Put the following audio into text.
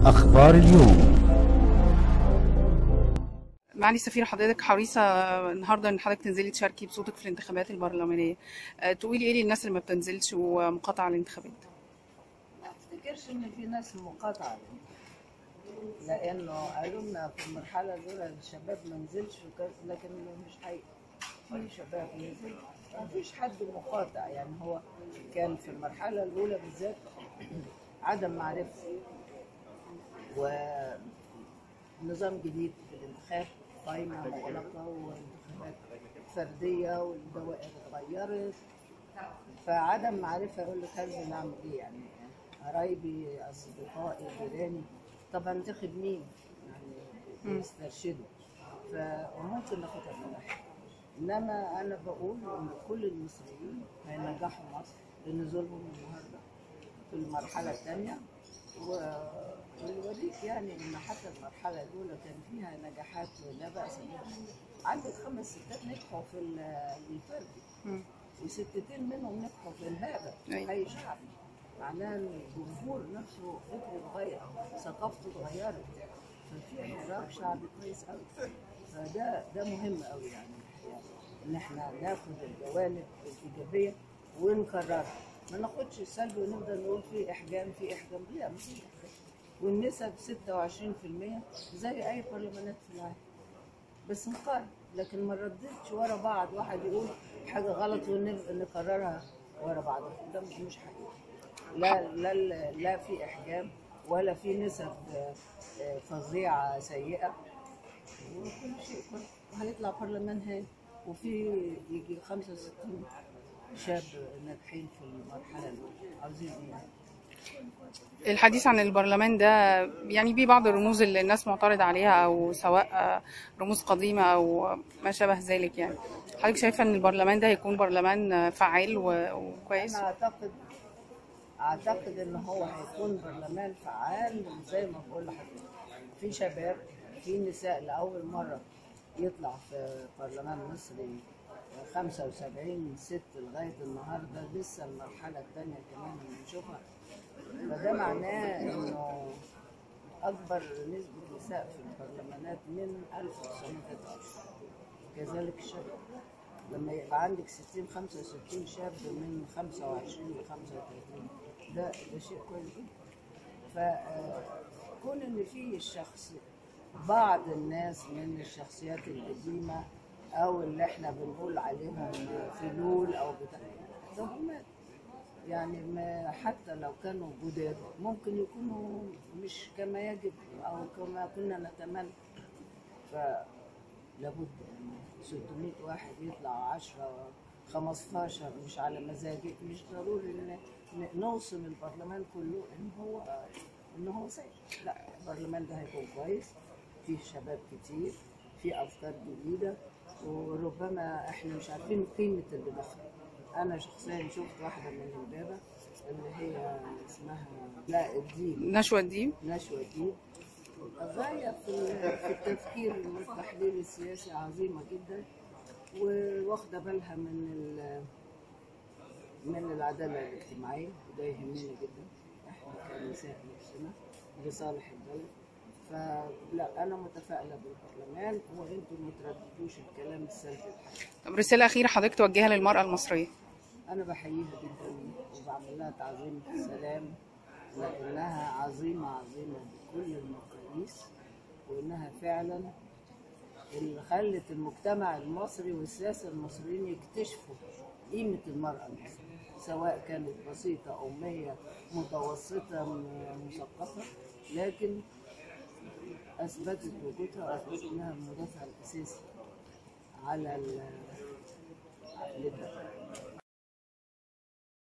أخبار اليوم معالي السفيرة حضرتك حريصة النهارده ان حضرتك تنزلي تشاركي بصوتك في الانتخابات البرلمانية أه، تقولي ايه للناس اللي ما بتنزلش ومقاطعة الانتخابات ما افتكرش ان في ناس مقاطعه لانه قالوا لنا في المرحله الاولى الشباب ما نزلش وكذا لكن مش حقيقي في شباب نزل ما فيش حد مقاطع يعني هو كان في المرحله الاولى بالذات عدم معرفه ونظام جديد في الانتخاب قائمه مغلقه وانتخابات فرديه والدوائر اتغيرت فعدم معرفه يقول لك هنزل اعمل ايه يعني قرايبي اصدقائي جيراني طب هنتخب مين؟ يعني يسترشدوا فممكن ناخدها بلاش انما انا بقول ان كل المصريين هينجحوا مصر لنزولهم النهارده في المرحله الثانيه ويوريك يعني ان حتى المرحله الاولى كان فيها نجاحات لا باس بها عندك خمس ستات نجحوا في ال- الفردي مم. وستتين منهم نجحوا في الهابه أيوة. اي شعب معناها ان الجمهور نفسه فكره اتغير ثقافته اتغيرت ففي حراك شعبي كويس قوي فده ده مهم قوي يعني الحقيقة. ان احنا ناخد الجوانب الايجابيه ونكررها ما ناخدش السلبي ونفضل نقول في احجام في احجام لا مفيش احجام والنسب 26% زي اي برلمانات في العالم بس نقارن لكن ما ردتش ورا بعض واحد يقول حاجه غلط ونكررها ورا بعض ده مش حقيقي لا لا لا في احجام ولا في نسب آه، آه، فظيعه سيئه وكل شيء كويس وهيطلع برلمان هاي وفي يجي 65 شاب ناجحين في المرحله الاولى عاوزين ايه الحديث عن البرلمان ده يعني بيه بعض الرموز اللي الناس معترض عليها او سواء أه، رموز قديمة او ما شابه ذلك يعني حضرتك شايفة ان البرلمان ده هيكون برلمان أه، فعال و- وكويس انا اعتقد اعتقد ان هو هيكون برلمان فعال زي ما بقول لحضرتك في شباب في نساء لاول مره يطلع في برلمان مصري 75 ست لغايه النهارده لسه المرحله الثانيه كمان بنشوفها فده معناه انه اكبر نسبه نساء في البرلمانات من 1913 كذلك الشباب لما يبقى عندك 60 65 شاب من 25 ل 35 ده ده شيء كويس جدا فكون ان في شخص بعض الناس من الشخصيات القديمه او اللي احنا بنقول عليهم فلول او بتاع ده هم يعني ما حتى لو كانوا جداد ممكن يكونوا مش كما يجب او كما كنا نتمنى فلابد ان 600 واحد يطلع 10 15 مش على مزاجك مش ضروري ان ن- نوصم البرلمان كله ان هو ان هو سيء لا البرلمان ده هيكون كويس فيه شباب كتير فيه افكار جديده وربما احنا مش عارفين قيمه اللي دخل انا شخصيا شفت واحده من البابه اللي هي اسمها لا الدين نشوة دي نشوة دي غاية في في التفكير والتحليل السياسي عظيمة جدا وواخدة بالها من ال- من العدالة الاجتماعية وده يهمنا جدا احنا كنساء نفسنا لصالح البلد فلا أنا متفائلة بالبرلمان وأنتم ما ترددوش الكلام السلبي الحقيقي. طب رسالة أخيرة حضرتك توجهها للمرأة المصرية أنا بحييها جدا وبعمل لها تعظيم سلام لأنها عظيمة عظيمة بكل المقاييس وإنها فعلا اللي خلت المجتمع المصري والسياسة المصريين يكتشفوا قيمة المرأة المصرية سواء كانت بسيطة أمية متوسطة م- مثقفة لكن أثبتت وجودها وأثبتت إنها المدافع الأساسي على ال- للدولة